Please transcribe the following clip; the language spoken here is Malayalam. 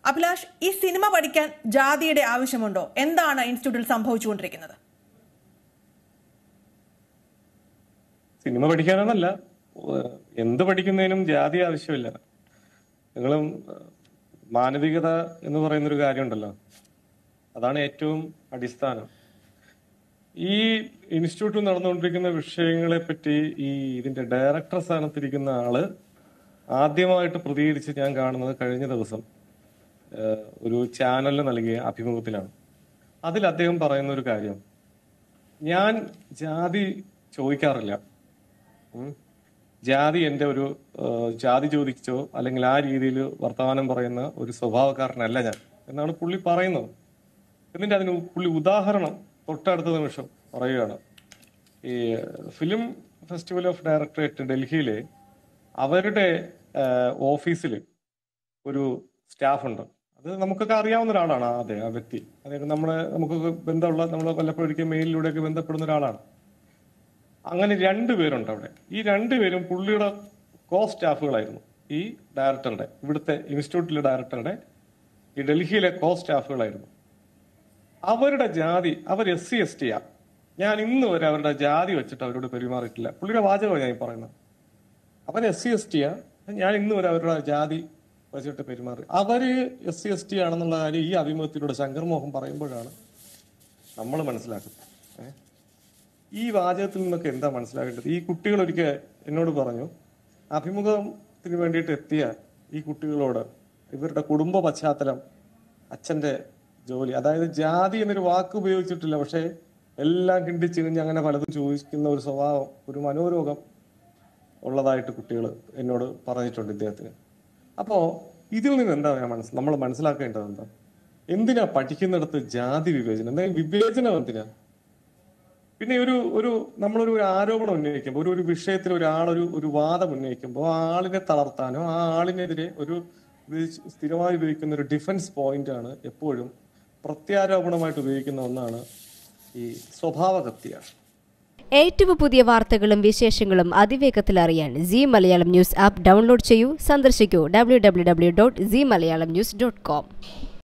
അഭിലാഷ് ഈ സിനിമ പഠിക്കാൻ ജാതിയുടെ ആവശ്യമുണ്ടോ എന്താണ് ഇൻസ്റ്റിറ്റ്യൂട്ടിൽ സംഭവിച്ചുകൊണ്ടിരിക്കുന്നത് സിനിമ പഠിക്കാനെന്നല്ല ഏഹ് എന്ത് പഠിക്കുന്നതിനും ജാതി ആവശ്യമില്ല നിങ്ങളും ഏഹ് മാനവികത എന്ന് പറയുന്നൊരു കാര്യമുണ്ടല്ലോ അതാണ് ഏറ്റവും അടിസ്ഥാനം ഈ ഇൻസ്റ്റിറ്റ്യൂട്ടിൽ നടന്നുകൊണ്ടിരിക്കുന്ന വിഷയങ്ങളെ പറ്റി ഈ ഇതിന്റെ ഡയറക്ടർ സ്ഥാനത്തിരിക്കുന്ന ആള് ആദ്യമായിട്ട് പ്രതികരിച്ച് ഞാൻ കാണുന്നത് കഴിഞ്ഞ ദിവസം ഏഹ് ഒരു ചാനലിന് നൽകിയ അഭിമുഖത്തിലാണ് അതിൽ അദ്ദേഹം പറയുന്ന ഒരു കാര്യം ഞാൻ ജാതി ചോദിക്കാറില്ല ഉം. ജാതി എന്റെ ഒരു ഏഹ്, ജാതി ചോദിച്ചോ അല്ലെങ്കിൽ ആ രീതിയിൽ വർത്തമാനം പറയുന്ന ഒരു സ്വഭാവക്കാരനല്ല ഞാൻ എന്നാണ് പുള്ളി പറയുന്നത് എന്നിട്ട് അതിന് പുള്ളി ഉദാഹരണം തൊട്ടടുത്ത നിമിഷം പറയുകയാണ് ഈ ഫിലിം ഫെസ്റ്റിവൽ ഓഫ് ഡയറക്ടറേറ്റ് ഡൽഹിയിലെ അവരുടെ ഓഫീസിൽ ഒരു സ്റ്റാഫ് ഉണ്ട് അത് നമുക്കൊക്കെ അറിയാവുന്ന ഒരാളാണ് ആ അതെ ആ വ്യക്തി അതായത് നമ്മളെ നമുക്കൊക്കെ ബന്ധമുള്ള നമ്മൾ വല്ലപ്പോഴൊരിക്കൽ മെയിലിലൂടെയൊക്കെ ബന്ധപ്പെടുന്ന ഒരാളാണ് അങ്ങനെ രണ്ടുപേരുണ്ട് അവിടെ ഈ രണ്ടുപേരും പുള്ളിയുടെ കോ സ്റ്റാഫുകളായിരുന്നു ഈ ഡയറക്ടറുടെ ഇവിടുത്തെ ഇൻസ്റ്റിറ്റ്യൂട്ടിലെ ഡയറക്ടറുടെ ഈ ഡൽഹിയിലെ കോ സ്റ്റാഫുകളായിരുന്നു അവരുടെ ജാതി അവർ എസ് സി എസ് ടിയാ ഞാൻ ഇന്ന് വരെ അവരുടെ ജാതി വെച്ചിട്ട് അവരോട് പെരുമാറിയിട്ടില്ല പുള്ളിയുടെ വാചകമാണ് ഞാൻ ഈ പറയുന്നത് അവൻ എസ് സി എസ് ടിയാ ഞാൻ ഇന്ന് വരെ അവരുടെ ജാതി വെച്ചിട്ട് പെരുമാറി അവര് എസ് സി എസ് ടി ആണെന്നുള്ള കാര്യം ഈ അഭിമുഖത്തിലൂടെ ശങ്കർ മോഹൻ പറയുമ്പോഴാണ് നമ്മൾ മനസ്സിലാക്കുന്നത് ഏഹ് ഈ വാചകത്തിൽ നിന്നൊക്കെ എന്താ മനസ്സിലാക്കേണ്ടത് ഈ കുട്ടികൾ ഒരിക്കൽ എന്നോട് പറഞ്ഞു അഭിമുഖത്തിന് വേണ്ടിയിട്ട് എത്തിയ ഈ കുട്ടികളോട് ഇവരുടെ കുടുംബ പശ്ചാത്തലം അച്ഛന്റെ ജോലി അതായത് ജാതി എന്നൊരു വാക്ക് ഉപയോഗിച്ചിട്ടില്ല പക്ഷെ എല്ലാം കിണ്ടിച്ചിരിഞ്ഞ് അങ്ങനെ പലതും ചോദിക്കുന്ന ഒരു സ്വഭാവം ഒരു മനോരോഗം ഉള്ളതായിട്ട് കുട്ടികൾ എന്നോട് പറഞ്ഞിട്ടുണ്ട് ഇദ്ദേഹത്തിന് അപ്പോ ഇതിൽ നിന്ന് എന്താ ഞാൻ മനസ്സ് നമ്മൾ മനസ്സിലാക്കേണ്ടത് എന്താ എന്തിനാ പഠിക്കുന്നിടത്ത് ജാതി വിവേചനം എന്താ ഈ വിവേചനം എന്തിനാ പിന്നെ ഒരു ഒരു നമ്മളൊരു ഒരു ആരോപണം ഉന്നയിക്കുമ്പോൾ ഒരു ഒരു വിഷയത്തിൽ ഒരാളൊരു ഒരു വാദം ഉന്നയിക്കുമ്പോൾ ആ ആളിനെ തളർത്താനോ ആ ആളിനെതിരെ ഒരു ഉപയോഗിച്ച് സ്ഥിരമായി ഉപയോഗിക്കുന്ന ഒരു ഡിഫൻസ് പോയിന്റ് ആണ് എപ്പോഴും പ്രത്യാരോപണമായിട്ട് ഉപയോഗിക്കുന്ന ഒന്നാണ് ഈ സ്വഭാവകത്തിയാണ് ഏറ്റവും പുതിയ വാർത്തകളും വിശേഷങ്ങളും അതിവേഗത്തിൽ അറിയാൻ C Malayalam news app download ചെയ്യൂ സന്ദർശിക്കൂ W W W dot C Malayalam news dot com